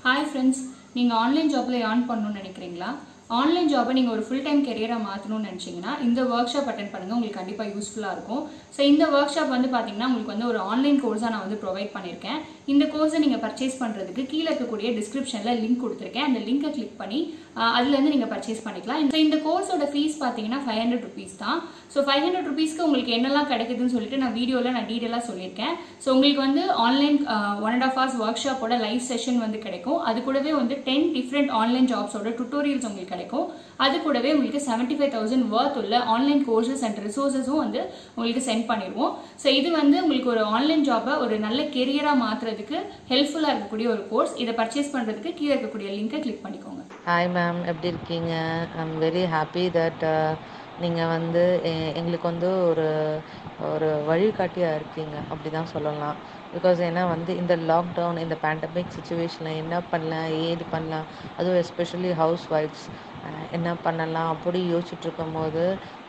hi friends நீங்கள் online ஜாப்பில் earn பண்ணணும்னு நினைக்கிறீங்களா ஆன்லைன் ஜாப்பை நீங்கள் ஒரு ஃபுல் டைம் கெரியராக மாற்றணும்னு நினச்சிங்கன்னா இந்த ஒர்க் ஷாப் அட்டன் பண்ணுங்கள் உங்களுக்கு கண்டிப்பாக யூஸ்ஃபுல்லாக இருக்கும் ஸோ இந்த ஒர்க் ஷாப் வந்து பார்த்தீங்கன்னா உங்களுக்கு வந்து ஒரு ஆன்லைன் கோர்ஸாக நான் வந்து ப்ரொவைட் பண்ணியிருக்கேன் இந்த கோர்ஸை நீங்கள் பர்ச்சேஸ் பண்ணுறதுக்கு கீழே இருக்கக்கூடிய டிஸ்கிரிப்ஷனில் லிங்க் கொடுத்துருக்கேன் அந்த லிங்கை கிளிக் பண்ணி ஆஹ், அதுலேருந்து நீங்கள் பர்ச்சேஸ் பண்ணிக்கலாம் இந்த இந்த கோர்ஸோட ஃபீஸ் பார்த்தீங்கன்னா ஃபைவ் ஹண்ட்ரட் ருபீஸ் தான் ஸோ ஃபைவ் ஹண்ட்ரட் ருபீஸ்க்கு உங்களுக்கு என்னெல்லாம் கிடைக்குதுன்னு சொல்லிட்டு நான் வீடியோவில் நான் டீட்டெயிலாக சொல்லியிருக்கேன் ஸோ உங்களுக்கு வந்து online one and half hours ஒர்க் ஷாப்போட லைவ் செஷன் வந்து கிடைக்கும் அது கூடவே வந்து டென் டிஃப்ரெண்ட் ஆன்லைன் ஜாப்ஸோட டுட்டோரியல்ஸ் உங்களுக்கு கிடைக்கும் அது கூடவே உங்களுக்கு செவன்ட்டி ஃபைவ் தௌசண்ட் ஒர்த் உள்ள ஆன்லைன் கோர்சஸ் அண்ட் ரிசோர்ஸஸும் வந்து உங்களுக்கு சென்ட் பண்ணிடுவோம் ஸோ இது வந்து உங்களுக்கு ஒரு ஆன்லைன் ஜாப்பை ஒரு நல்ல கெரியராக மாற்றுறதுக்கு ஹெல்ப்ஃபுல்லாக இருக்கக்கூடிய ஒரு கோர்ஸ் இதை பர்ச்சேஸ் பண்ணுறதுக்கு கீழே இருக்கக்கூடிய லிங்கை கிளிக் பண்ணிக்கோங்க ஹாய் மேம் எப்படி இருக்கீங்க I am very happy that நீங்கள் வந்து எ- எங்களுக்கு வந்து ஒரு ஒரு வழிகாட்டியாக இருக்கீங்க அப்படி தான் சொல்லலாம் பிகாஸ் ஏன்னா வந்து இந்த லாக்டவுன் இந்த பேண்டமிக் சுச்சுவேஷனில் என்ன பண்ணலாம் ஏது பண்ணலாம் அதுவும் எஸ்பெஷலி ஹவுஸ் ஒய்ஃப்ஸ் என்ன பண்ணலாம் அப்படி யோசிச்சுட்டு இருக்கும்போது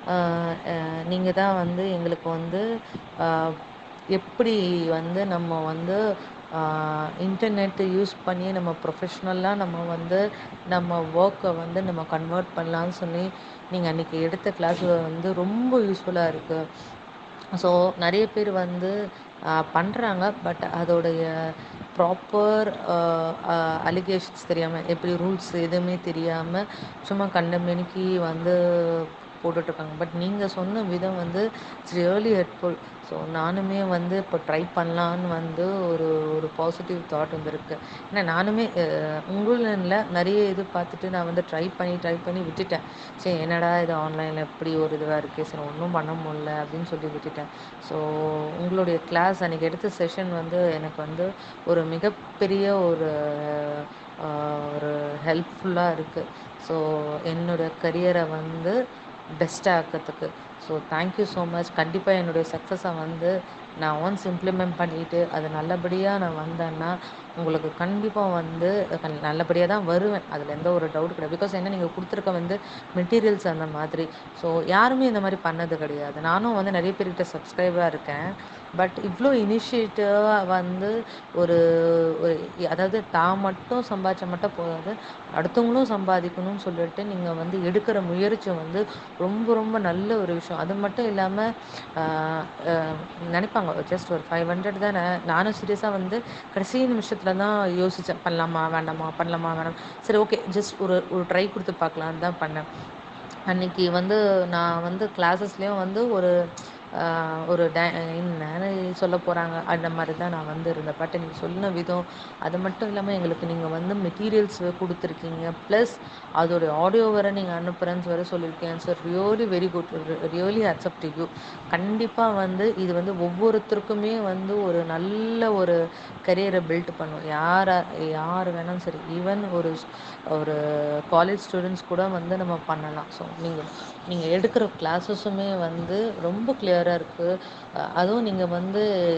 நீங்கள் தான் வந்து எங்களுக்கு வந்து ஆஹ், எப்படி வந்து நம்ம வந்து இன்டர்நெட்டு யூஸ் பண்ணி நம்ம ப்ரொஃபஷ்னலாக நம்ம வந்து நம்ம ஒர்க்கை வந்து நம்ம கன்வெர்ட் பண்ணலான்னு சொல்லி நீங்கள் அன்றைக்கி எடுத்த கிளாஸ் வந்து ரொம்ப யூஸ்ஃபுல்லாக இருக்குது ஸோ நிறைய பேர் வந்து பண்ணுறாங்க பட் அதோடைய ப்ராப்பர் அலிகேஷன்ஸ் தெரியாமல் எப்படி ரூல்ஸ் எதுவுமே தெரியாமல் சும்மா கண்டமேனிக்கு வந்து போட்டுட்ருக்காங்க பட் நீங்கள் சொன்ன விதம் வந்து இட்ஸ் ரியலி ஹெல்ப்ஃபுல் ஸோ நானுமே வந்து இப்போ ட்ரை பண்ணலான்னு வந்து ஒரு ஒரு பாசிட்டிவ் தாட் வந்திருக்கு ஏன்னா நானுமே உங்களில் நிறைய இது பார்த்துட்டு நான் வந்து ட்ரை பண்ணி ட்ரை பண்ணி விட்டுட்டேன் சரி என்னடா இது ஆன்லைனில் எப்படி ஒரு இதுவாக இருக்குது சரி ஒன்றும் பண்ண முடியல அப்படின்னு சொல்லி விட்டுட்டேன் ஸோ உங்களுடைய கிளாஸ் அன்றைக்கி எடுத்த செஷன் வந்து எனக்கு வந்து ஒரு மிகப்பெரிய ஒரு ஆஹ், ஒரு ஹெல்ப்ஃபுல்லாக இருக்குது ஸோ என்னோட கரியரை வந்து பெஸ்ட்டாக ஆக்கிறதுக்கு ஸோ தேங்க்யூ ஸோ மச் கண்டிப்பாக என்னுடைய சக்ஸஸை வந்து நான் ஒன்ஸ் இம்ப்ளிமெண்ட் பண்ணிட்டு அது நல்லபடியாக நான் வந்தேன்னா உங்களுக்கு கண்டிப்பாக வந்து கண்- நல்லபடியாக தான் வருவேன் அதில் எந்த ஒரு டவுட் கிடையாது பிகாஸ் என்ன நீங்கள் கொடுத்துருக்க வந்து மெட்டீரியல்ஸ் அந்த மாதிரி ஸோ யாருமே இந்த மாதிரி பண்ணது கிடையாது நானும் வந்து நிறைய பேர்கிட்ட சப்ஸ்கிரைபாக இருக்கேன் பட் இவ்வளோ இனிஷியேட்டிவாக வந்து ஒரு ஒரு அதாவது தான் மட்டும் சம்பாதிச்சா மட்டும் போதாது அடுத்தவங்களும் சம்பாதிக்கணும்னு சொல்லிட்டு நீங்கள் வந்து எடுக்கிற முயற்சி வந்து ரொம்ப ரொம்ப நல்ல ஒரு விஷயம் அது மட்டும் இல்லாமல் நினைப்பாங்க ஜஸ்ட் ஒரு ஃபைவ் ஹண்ட்ரட் தானே நானும் சீரியஸாக வந்து கடைசி நிமிஷத்தில் தான் யோசித்தேன் பண்ணலாமா வேண்டாமா பண்ணலாமா வேணாம் சரி ஓகே ஜஸ்ட் ஒரு ஒரு ட்ரை கொடுத்து பார்க்கலான்னு தான் பண்ணேன் அன்னைக்கு வந்து நான் வந்து கிளாஸஸ்லேயும் வந்து ஒரு ஆஹ், ஒரு டே என்ன சொல்ல போகிறாங்க அந்த மாதிரி தான் நான் வந்து இருந்தேன் பட் நீங்கள் சொன்ன விதம் அது மட்டும் இல்லாமல் எங்களுக்கு நீங்கள் வந்து மெட்டீரியல்ஸ் கொடுத்துருக்கீங்க ப்ளஸ் அதோடைய ஆடியோ வர நீங்கள் அனுப்புகிறேன்னு வர சொல்லியிருக்கேன் sir really very good really accept you கண்டிப்பாக வந்து இது வந்து ஒவ்வொருத்தருக்குமே வந்து ஒரு நல்ல ஒரு கரியரை பில்ட் பண்ணும் யாரை யார் வேணாலும் சரி ஈவன் ஒரு ஒரு காலேஜ் ஸ்டூடெண்ட்ஸ் கூட வந்து நம்ம பண்ணலாம் ஸோ நீங்கள் நீங்கள் எடுக்கிற கிளாஸஸுமே வந்து ரொம்ப கிளியராக இருக்குது அதுவும் நீங்கள் வந்து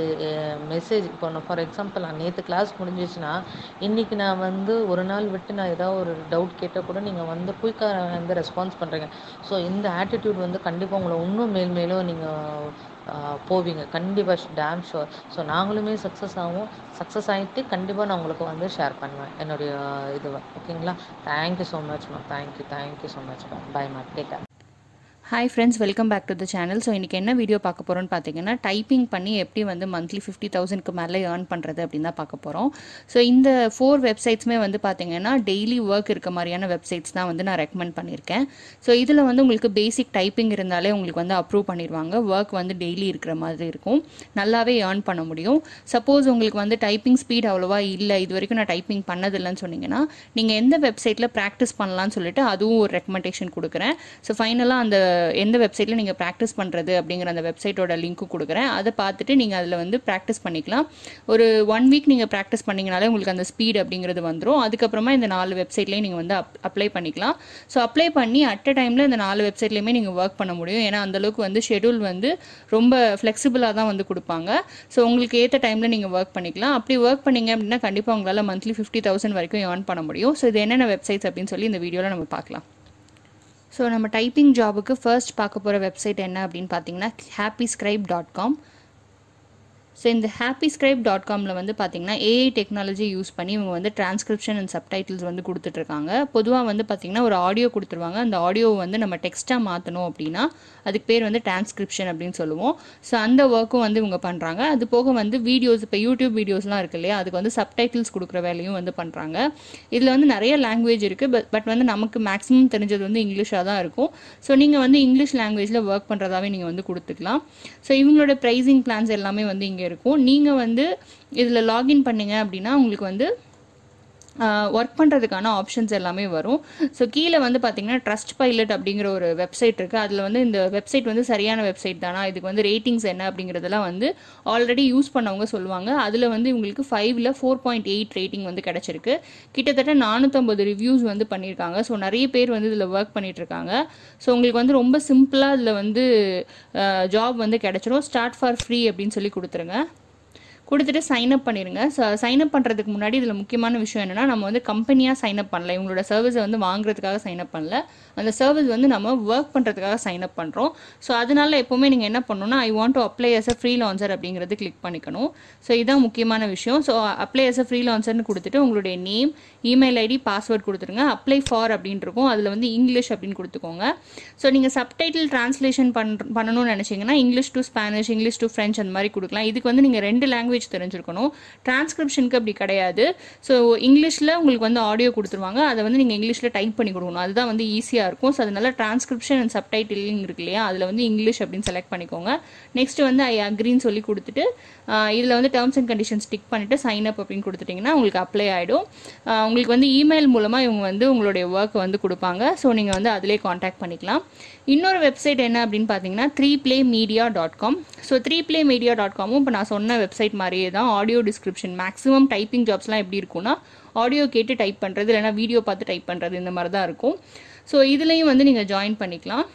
மெசேஜ் இப்போ நான் ஃபார் எக்ஸாம்பிள் நான் நேற்று கிளாஸ் முடிஞ்சிச்சுன்னா இன்றைக்கி நான் வந்து ஒரு நாள் விட்டு நான் ஏதாவது ஒரு டவுட் கேட்டால் கூட நீங்கள் வந்து குயிக்காக வந்து ரெஸ்பான்ஸ் பண்ணுறீங்க ஸோ இந்த ஆட்டிடியூட் வந்து கண்டிப்பாக உங்களை இன்னும் மேல் மேலும் நீங்கள் போவீங்க கண்டிப்பாக டேம் ஷுர் ஸோ நாங்களுமே சக்ஸஸ் ஆகும் சக்ஸஸ் ஆகிட்டு கண்டிப்பாக நான் உங்களுக்கு வந்து ஷேர் பண்ணுவேன் என்னுடைய இதுவை ஓகேங்களா thank you so much ma'am thank you thank you so much ma'am bye ma'am take hi friends welcome back to the channel so இன்றைக்கி என்ன வீடியோ பார்க்க போகிறோம்னு பார்த்தீங்கன்னா டைப்பிங் பண்ணி எப்படி வந்து மந்த்லி ஃபிஃப்டி தௌசண்ட்க்கு மேலே ஏர்ன் பண்ணுறது அப்படின்னு தான் பார்க்க போகிறோம் ஸோ இந்த ஃபோர் வெப்சைட்ஸுமே வந்து பார்த்தீங்கன்னா டெய்லி ஒர்க் இருக்க மாதிரியான வெப்சைட்ஸ் தான் வந்து நான் ரெக்கமெண்ட் பண்ணியிருக்கேன் ஸோ இதில் வந்து உங்களுக்கு பேசிக் டைப்பிங் இருந்தாலே உங்களுக்கு வந்து அப்ரூவ் பண்ணிடுவாங்க ஒர்க் வந்து டெய்லி இருக்கிற மாதிரி இருக்கும் நல்லாவே ஏர்ன் பண்ண முடியும் சப்போஸ் உங்களுக்கு வந்து டைப்பிங் ஸ்பீட் அவ்வளோவா இல்லை இது வரைக்கும் நான் டைப்பிங் பண்ணதில்லைன்னு சொன்னீங்கன்னா நீங்கள் எந்த வெப்சைட்டில் ப்ராக்டிஸ் பண்ணலாம்னு சொல்லிட்டு அதுவும் ஒரு ரெக்கமெண்டேஷன் கொடுக்குறேன் ஸோ ஃபைனலாக அந்த எந்த வெப்சைட்டில் நீங்கள் ப்ராக்டிஸ் பண்ணுறது அப்படிங்கிற அந்த வெப்சைட்டோட லிங்க்கும் கொடுக்குறேன் அதை பார்த்துட்டு நீங்கள் அதில் வந்து ப்ராக்டிஸ் பண்ணிக்கலாம் ஒரு ஒன் வீக் நீங்கள் ப்ராக்டிஸ் பண்ணிங்கனாலே உங்களுக்கு அந்த ஸ்பீட் அப்படிங்கிறது வந்துடும் அதுக்கப்புறமா இந்த நாலு வெப்சைட்லேயும் நீங்கள் வந்து அப் அப்ளை பண்ணிக்கலாம் ஸோ அப்ளை பண்ணி அட் அ டைமில் இந்த நாலு வெப்சைட்லேயுமே நீங்கள் ஒர்க் பண்ண முடியும் ஏன்னா அந்தளவுக்கு வந்து ஷெடியூல் வந்து ரொம்ப ஃப்ளெக்சிபிளாக தான் வந்து கொடுப்பாங்க ஸோ உங்களுக்கு ஏற்ற டைமில் நீங்கள் ஒர்க் பண்ணிக்கலாம் அப்படி ஒர்க் பண்ணீங்க அப்படின்னா கண்டிப்பாக உங்களால் மந்த்லி ஃபிஃப்டி தௌசண்ட் வரைக்கும் ஏர்ன் பண்ண முடியும் ஸோ இது என்னென்ன வெப்சைட்ஸ் அப்படின்னு சொல்லி இந்த வீடியோவில் நம்ம பார்க்கலாம் ஸோ நம்ம டைப்பிங் ஜாபுக்கு ஃபர்ஸ்ட் பார்க்க போகிற வெப்சைட் என்ன அப்படின்னு பார்த்தீங்கன்னா happy scribe dot com so இந்த ஹாப்பி ஸ்கிரைப் டாட் காமில் வந்து பார்த்தீங்கன்னா ஏஐ டெக்னாலஜி யூஸ் பண்ணி இவங்க வந்து டிரான்ஸ்கிரிப்ஷன் அண்ட் சப்டைட்டில்ஸ் வந்து கொடுத்துட்ருக்காங்க பொதுவாக வந்து பார்த்தீங்கன்னா ஒரு ஆடியோ கொடுத்துருவாங்க அந்த ஆடியோவை வந்து நம்ம டெக்ஸ்ட்டாக மாற்றணும் அப்படின்னா அதுக்கு பேர் வந்து டிரான்ஸ்கிரிப்ஷன் அப்படின்னு சொல்லுவோம் ஸோ அந்த ஒர்க்கும் வந்து இவங்க பண்ணுறாங்க அது போக வந்து வீடியோஸ் இப்போ யூடியூப் வீடியோஸ்லாம் இருக்கு இல்லையா அதுக்கு வந்து சப்டைட்டில்ஸ் கொடுக்குற வேலையும் வந்து பண்ணுறாங்க இதில் வந்து நிறைய லாங்குவேஜ் இருக்குது பட் பட் வந்து நமக்கு மேக்ஸிமம் தெரிஞ்சது வந்து இங்கிலீஷாக தான் இருக்கும் ஸோ நீங்கள் வந்து இங்கிலீஷ் லாங்குவேஜில் ஒர்க் பண்ணுறதாவே நீங்கள் வந்து கொடுத்துக்கலாம் ஸோ இவங்களோட ப்ரைஸிங் பிளான்ஸ் எல்லாமே வந்து இங்கே இருக்கும் நீங்கள் வந்து இதில் லாகின் பண்ணீங்க அப்படின்னா உங்களுக்கு வந்து ஒர்க் பண்ணுறதுக்கான ஆப்ஷன்ஸ் எல்லாமே வரும் ஸோ கீழே வந்து பார்த்தீங்கன்னா ட்ரஸ்ட் பைலட் அப்படிங்கிற ஒரு வெப்சைட் இருக்குது அதில் வந்து இந்த வெப்சைட் வந்து சரியான வெப்சைட் தானா இதுக்கு வந்து ரேட்டிங்ஸ் என்ன அப்படிங்கிறதெல்லாம் வந்து ஆல்ரெடி யூஸ் பண்ணவங்க சொல்லுவாங்க அதில் வந்து உங்களுக்கு ஃபைவ்ல ஃபோர் பாயிண்ட் எயிட் ரேட்டிங் வந்து கிடச்சிருக்கு கிட்டத்தட்ட நானூற்றம்பது ரிவ்யூஸ் வந்து பண்ணியிருக்காங்க ஸோ நிறைய பேர் வந்து இதில் ஒர்க் பண்ணிட்டு இருக்காங்க ஸோ உங்களுக்கு வந்து ரொம்ப சிம்பிளாக இதில் வந்து ஜாப் வந்து கிடச்சிரும் ஸ்டார்ட் ஃபார் ஃப்ரீ அப்படின்னு சொல்லி கொடுத்துருங்க கொடுத்துட்டு சைன் அப் பண்ணிடுங்க சைன் அப் பண்ணுறதுக்கு முன்னாடி இதில் முக்கியமான விஷயம் என்னென்னா நம்ம வந்து கம்பெனியாக சைன் அப் பண்ணல இவங்களோட சர்வீஸை வந்து வாங்குறதுக்காக சைன் அப் பண்ணல அந்த சர்வீஸ் வந்து நம்ம ஒர்க் பண்ணுறதுக்காக சைன் அப் பண்ணுறோம் ஸோ அதனால எப்போவுமே நீங்கள் என்ன பண்ணணும்னா I want to apply as a freelancer அப்படிங்கிறது கிளிக் பண்ணிக்கணும் ஸோ இதுதான் முக்கியமான விஷயம் ஸோ அப்ளை அஸ் அ ஃப்ரீ லான்சர்னு கொடுத்துட்டு உங்களுடைய நேம் இமெயில் ஐடி பாஸ்வேர்ட் கொடுத்துருங்க அப்ளை ஃபார் அப்படின்னு இருக்கும் அதில் வந்து இங்கிலீஷ் அப்படின்னு கொடுத்துக்கோங்க ஸோ நீங்கள் சப்டைட்டில் டிரான்ஸ்லேஷன் பண் பண்ணணும்னு நினச்சிங்கன்னா English to Spanish English to French அந்த மாதிரி கொடுக்கலாம் இதுக்கு வந்து நீங்கள் ரெண்டு லாங்குவேஜ் தெரிஞ்சிருக்கணும் டிரான்ஸ்கிரிப்ஷனுக்கு அப்படி கிடையாது ஸோ இங்கிலீஷில் உங்களுக்கு வந்து ஆடியோ கொடுத்துருவாங்க அதை வந்து நீங்கள் இங்கிலீஷில் டைப் பண்ணி கொடுக்கணும் அதுதான் வந்து ஈஸியாக இருக்கும் ஸோ அதனால டிரான்ஸ்கிரிப்ஷன் அண்ட் சப்டைட்டிலிங் இருக்கு இல்லையா அதில் வந்து இங்கிலீஷ் அப்படின்னு செலக்ட் பண்ணிக்கோங்க நெக்ஸ்ட் வந்து ஐ அக்ரின்னு சொல்லி கொடுத்துட்டு இதில் வந்து டேர்ம்ஸ் அண்ட் கண்டிஷன்ஸ் டிக் பண்ணிவிட்டு சைன் அப் அப்படின்னு கொடுத்துட்டிங்கன்னா உங்களுக்கு அப்ளை ஆகிடும் உங்களுக்கு வந்து இமெயில் மூலமாக இவங்க வந்து உங்களுடைய ஒர்க் வந்து கொடுப்பாங்க ஸோ நீங்கள் வந்து அதிலே காண்டாக்ட் பண்ணிக்கலாம் இன்னொரு வெப்சைட் என்ன அப்படின்னு பார்த்தீங்கன்னா three play media dot com so three play media dot காமும் இப்போ நான் சொன்ன வெப்சைட் மாதிரியே தான் ஆடியோ டிஸ்கிரிப்ஷன் மேக்ஸிமம் டைப்பிங் ஜாப்ஸ்லாம் எப்படி இருக்கும்னா ஆடியோ கேட்டு டைப் பண்ணுறது இல்லைனா வீடியோ பார்த்து டைப் பண்ணுறது இந்த மாதிரி தான் இருக்கும் ஸோ இதுலேயும் வந்து நீங்கள் ஜாயின் பண்ணிக்கலாம்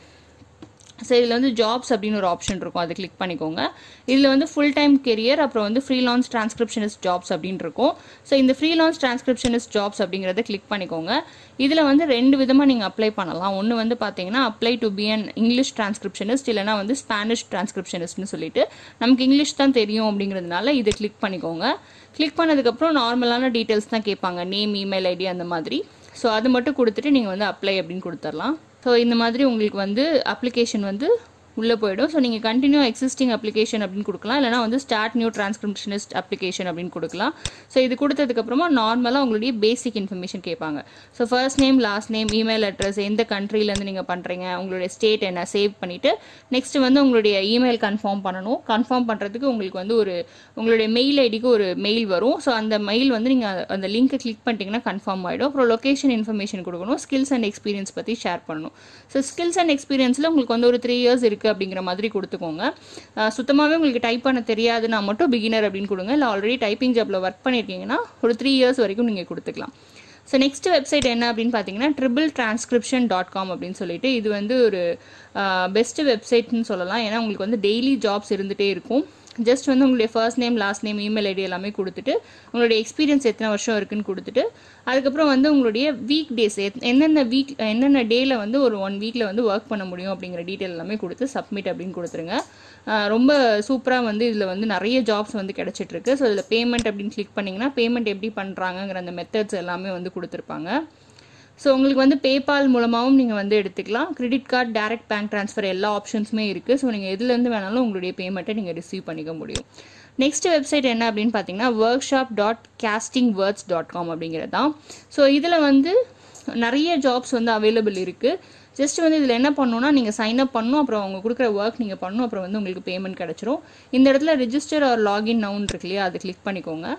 ஸோ இதில் வந்து ஜாப்ஸ் அப்படின்னு ஒரு ஆப்ஷன் இருக்கும் அதை கிளிக் பண்ணிக்கோங்க இதில் வந்து ஃபுல் டைம் கெரியர் அப்புறம் வந்து ஃப்ரீலான்ஸ் டிரான்ஸ்கிரிப்ஷனிஸ்ட் ஜாப்ஸ் அப்படின்னு இருக்கும் ஸோ இந்த ஃப்ரீலான்ஸ் டிரான்ஸ்கிரிப்ஷனிஸ்ட் ஜாப்ஸ் அப்படிங்கிறத கிளிக் பண்ணிக்கோங்க இதில் வந்து ரெண்டு விதமாக நீங்கள் அப்ளை பண்ணலாம் ஒன்று வந்து பார்த்தீங்கன்னா apply to be an English டிரான்ஸ்கிரிப்ஷனிஸ்ட் இல்லைனா வந்து ஸ்பானிஷ் டிரான்ஸ்கிரிப்ஷனிஸ்ட்னு சொல்லிட்டு நமக்கு இங்கிலீஷ் தான் தெரியும் அப்படிங்கிறதுனால இதை கிளிக் பண்ணிக்கோங்க கிளிக் பண்ணதுக்கப்புறம் நார்மலான டீட்டெயில்ஸ் தான் கேட்பாங்க நேம் இமெயில் ஐடி அந்த மாதிரி ஸோ அது மட்டும் கொடுத்துட்டு நீங்கள் வந்து அப்ளை அப்படின்னு கொடுத்துடலாம் ஸோ இந்த மாதிரி உங்களுக்கு வந்து அப்ளிகேஷன் வந்து உள்ளே போயிடும் ஸோ நீங்கள் கண்டினியூ எக்ஸிஸ்டிங் அப்ளிகேஷன் அப்படின்னு கொடுக்கலாம் இல்லைனா வந்து ஸ்டார்ட் நியூ டிரான்ஸ்கிரிப்ஷனிஸ்ட் அப்ளிகேஷன் அப்படின்னு கொடுக்கலாம் ஸோ இது கொடுத்ததுக்கப்புறமா நார்மலாக உங்களுடைய பேசிக் இன்ஃபர்மேஷன் கேட்பாங்க so first name last name email address எந்த கண்ட்ரிலேருந்து நீங்கள் பண்ணுறீங்க உங்களுடைய ஸ்டேட் என்ன சேவ் பண்ணிவிட்டு நெக்ஸ்ட் வந்து உங்களுடைய இமெயில் கன்ஃபார்ம் பண்ணணும் கன்ஃபார்ம் பண்ணுறதுக்கு உங்களுக்கு வந்து ஒரு உங்களுடைய மெயில் ஐடிக்கு ஒரு மெயில் வரும் ஸோ அந்த மெயில் வந்து நீங்கள் அந்த லிங்க்கை கிளிக் பண்ணிட்டீங்கன்னா கன்ஃபார்ம் ஆகிடும் அப்புறம் லொக்கேஷன் இன்ஃபர்மேஷன் கொடுக்கணும் ஸ்கில்ஸ் அண்ட் எக்ஸ்பீரியன்ஸ் பற்றி ஷேர் பண்ணணும் ஸோ ஸ்கில்ஸ் அண்ட் எக்ஸ்பீரியன்ஸில் உங்களுக்கு வந்து ஒரு த்ரீ இயர்ஸ் இருக்குது அப்படிங்கிற மாதிரி கொடுத்துக்கோங்க சுத்தமாகவே உங்களுக்கு டைப் பண்ண தெரியாதுன்னா மட்டும் பிகினர் அப்படின்னு கொடுங்க இல்லை ஆல்ரெடி டைப்பிங் ஜாப்பில் ஒர்க் பண்ணியிருக்கீங்கன்னா ஒரு த்ரீ இயர்ஸ் வரைக்கும் நீங்கள் கொடுத்துக்கலாம் ஸோ நெக்ஸ்ட் வெப்சைட் என்ன அப்படின்னு பார்த்தீங்கன்னா ட்ரிபிள் டிரான்ஸ்கிரிப்ஷன் டாட் காம் அப்படின்னு சொல்லிட்டு இது வந்து ஒரு பெஸ்ட் வெப்சைட்னு சொல்லலாம் ஏன்னா உங்களுக்கு வந்து டெய்லி ஜாப்ஸ் இருந்துகிட்டே இருக்கும் ஜஸ்ட் வந்து உங்களுடைய first name last name email ID எல்லாமே கொடுத்துட்டு உங்களுடைய எக்ஸ்பீரியன்ஸ் எத்தனை வருஷம் இருக்குன்னு கொடுத்துட்டு அதுக்கப்புறம் வந்து உங்களுடைய வீக் டேஸ் என்னென்ன வீக் என்னென்ன டேயில் வந்து ஒரு ஒன் வீக்கில் வந்து ஒர்க் பண்ண முடியும் அப்படிங்கிற டீட்டெயில் எல்லாமே கொடுத்து சப்மிட் அப்படின்னு கொடுத்துருங்க ரொம்ப சூப்பராக வந்து இதில் வந்து நிறைய ஜாப்ஸ் வந்து கிடச்சிட்ருக்கு ஸோ இதில் பேமெண்ட் அப்படின்னு கிளிக் பண்ணிங்கன்னா பேமெண்ட் எப்படி பண்ணுறாங்கங்கிற அந்த மெத்தட்ஸ் எல்லாமே வந்து கொடுத்துருப்பாங்க ஸோ உங்களுக்கு வந்து பேபால் மூலமாகவும் நீங்கள் வந்து எடுத்துக்கலாம் credit card direct bank transfer எல்லா ஆப்ஷன்ஸுமே இருக்குது ஸோ நீங்கள் எதுலேருந்து வேணாலும் உங்களுடைய பேமெண்ட்டை நீங்கள் ரிசீவ் பண்ணிக்க முடியும் நெக்ஸ்ட் வெப்சைட் என்ன அப்படின்னு பார்த்தீங்கன்னா workshop dot casting words dot com அப்படிங்கிறது தான் ஸோ இதில் வந்து நிறைய ஜாப்ஸ் வந்து அவைலபிள் இருக்குது ஜஸ்ட் வந்து இதில் என்ன பண்ணணும்னா நீங்கள் சைன் அப் பண்ணணும் அப்புறம் அவங்க கொடுக்குற ஒர்க் நீங்கள் பண்ணணும் அப்புறம் வந்து உங்களுக்கு பேமெண்ட் கிடச்சிரும் இந்த இடத்துல ரிஜிஸ்டர் ஆர் லாகின் நவுன் இருக்கு இல்லையா அதை கிளிக் பண்ணிக்கோங்க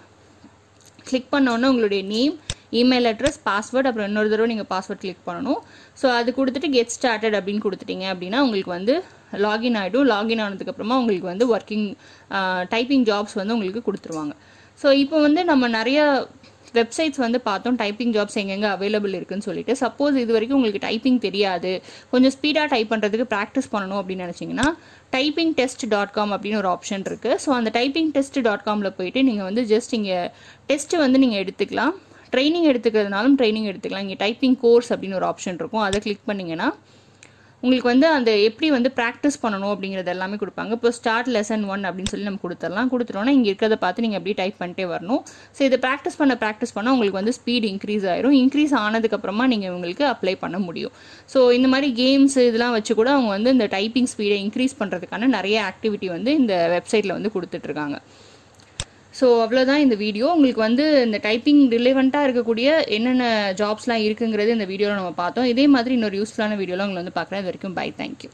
கிளிக் பண்ணோன்னே உங்களுடைய நேம் இமெயில் அட்ரஸ் பாஸ்வேர்ட் அப்புறம் இன்னொரு தடவை நீங்கள் பாஸ்வேர்ட் கிளிக் பண்ணணும் ஸோ அது கொடுத்துட்டு கெட் ஸ்டார்டட் அப்படின்னு கொடுத்துட்டீங்க அப்படின்னா உங்களுக்கு வந்து லாகின் ஆகிடும் லாகின் ஆனதுக்கப்புறமா உங்களுக்கு வந்து ஒர்க்கிங் டைப்பிங் ஜாப்ஸ் வந்து உங்களுக்கு கொடுத்துருவாங்க ஸோ இப்போ வந்து நம்ம நிறைய வெப்சைட்ஸ் வந்து பார்த்தோம் டைப்பிங் ஜாப்ஸ் எங்கெங்கே அவைலபிள் இருக்குன்னு சொல்லிட்டு சப்போஸ் இது வரைக்கும் உங்களுக்கு டைப்பிங் தெரியாது கொஞ்சம் ஸ்பீடாக டைப் பண்ணுறதுக்கு ப்ராக்டிஸ் பண்ணணும் அப்படின்னு நினச்சிங்கன்னா டைப்பிங் டெஸ்ட் டாட் காம் அப்படின்னு ஒரு ஆப்ஷன் இருக்குது ஸோ அந்த டைப்பிங் டெஸ்ட் டாட் காமில் போயிட்டு நீங்கள் வந்து ஜஸ்ட் இங்கே டெஸ்ட்டு வந்து நீங்கள் எடுத்துக்கலாம் ட்ரைனிங் எடுத்துக்கிறதுனாலும் ட்ரைனிங் எடுத்துக்கலாம் இங்கே டைப்பிங் கோர்ஸ் அப்படின்னு ஒரு ஆப்ஷன் இருக்கும் அதை கிளிக் பண்ணிங்கன்னா உங்களுக்கு வந்து அந்த எப்படி வந்து ப்ராக்டிஸ் பண்ணணும் அப்படிங்கிறது எல்லாமே கொடுப்பாங்க இப்போ ஸ்டார்ட் லெசன் ஒன் அப்படின்னு சொல்லி நம்ம கொடுத்துடலாம் கொடுத்துட்டோம்னா இங்கே இருக்கிறத பார்த்து நீங்கள் அப்படியே டைப் பண்ணிட்டே வரணும் ஸோ இதை ப்ராக்டிஸ் பண்ண ப்ராக்டிஸ் பண்ணால் உங்களுக்கு வந்து ஸ்பீட் இன்க்ரீஸ் ஆயிரும் இன்க்ரீஸ் ஆனதுக்கப்புறமா நீங்கள் உங்களுக்கு அப்ளை பண்ண முடியும் ஸோ இந்த மாதிரி கேம்ஸ் இதெல்லாம் வச்சு கூட அவங்க வந்து இந்த டைப்பிங் ஸ்பீடை இன்க்ரீஸ் பண்ணுறதுக்கான நிறைய ஆக்டிவிட்டி வந்து இந்த வெப்சைட்டில் வந்து கொடுத்துட்ருக்காங்க ஸோ அவ்வளோதான் இந்த வீடியோ உங்களுக்கு வந்து இந்த டைப்பிங் ரிலேவெண்ட்டாக இருக்கக்கூடிய என்னென்ன ஜாப்ஸ்லாம் இருக்குங்கிறது இந்த வீடியோவில் நம்ம பார்த்தோம் இதே மாதிரி இன்னொரு யூஸ்ஃபுல்லான வீடியோலாம் உங்களை வந்து பார்க்குறேன் இது வரைக்கும் பை தேங்க்யூ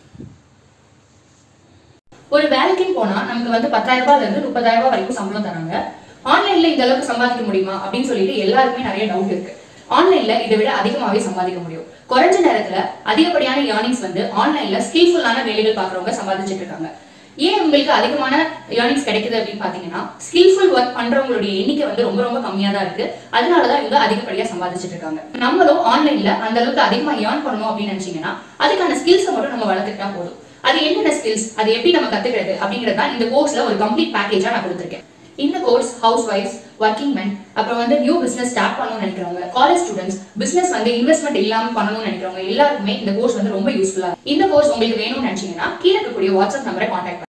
ஒரு வேலைக்குன்னு போனா நமக்கு வந்து பத்தாயிரம் ரூபாய்ல இருந்து முப்பதாயிரம் ரூபாய் வரைக்கும் சம்பளம் தராங்க ஆன்லைன்ல இந்த அளவுக்கு சம்பாதிக்க முடியுமா அப்படின்னு சொல்லிட்டு எல்லாருக்குமே நிறைய டவுட் இருக்கு ஆன்லைன்ல இதை விட அதிகமாவே சம்பாதிக்க முடியும் குறைஞ்ச நேரத்துல அதிகப்படியான ஏர்னிங்ஸ் வந்து ஆன்லைன்ல ஸ்கில்ஃபுல்லான வேலைகள் பாக்குறவங்க சம்பாதிச்சிட்டு இருக்காங்க ஏன் உங்களுக்கு அதிகமான ஏர்னிங்ஸ் கிடைக்குது அப்படின்னு பாத்தீங்கன்னா ஸ்கில்ஃபுல் ஒர்க் பண்றவங்களுடைய எண்ணிக்கை வந்து ரொம்ப ரொம்ப கம்மியா தான் இருக்கு அதனாலதான் இவங்க அதிகப்படியா சம்பாதிச்சிட்டு இருக்காங்க நம்மளும் ஆன்லைன்ல அந்த அளவுக்கு அதிகமா ஏர்ன் பண்ணணும் அப்படின்னு நினைச்சீங்கன்னா அதுக்கான ஸ்கில்ஸை மட்டும் நம்ம வளர்த்துக்கிட்டா போதும் அது என்னென்ன ஸ்கில்ஸ் அது எப்படி நம்ம கத்துக்கிறது அப்படிங்கறது தான் இந்த கோர்ஸ்ல ஒரு கம்ப்ளீட் பேக்கேஜா நான் கொடுத்துருக்கேன் இந்த கோர்ஸ் ஹவுஸ் ஒய்ஃப்ஸ் ஒர்க்கிங் மென் அப்புறம் வந்து நியூ பிசினஸ் ஸ்டார்ட் பண்ணணும்னு நினைக்கிறவங்க காலேஜ் ஸ்டூடெண்ட்ஸ் பிசினஸ் வந்து இன்வெஸ்ட்மெண்ட் இல்லாம பண்ணணும்னு நினைக்கிறவங்க எல்லாருக்குமே இந்த கோர்ஸ் வந்து ரொம்ப யூஸ்ஃபுல்லா இந்த கோர்ஸ் உங்களுக்கு வேணும்னு நினைச்சீங்கன்னா கீழே இருக்கக்கூடிய வாட்ஸ்அப் நம்பரை கான்டாக்ட்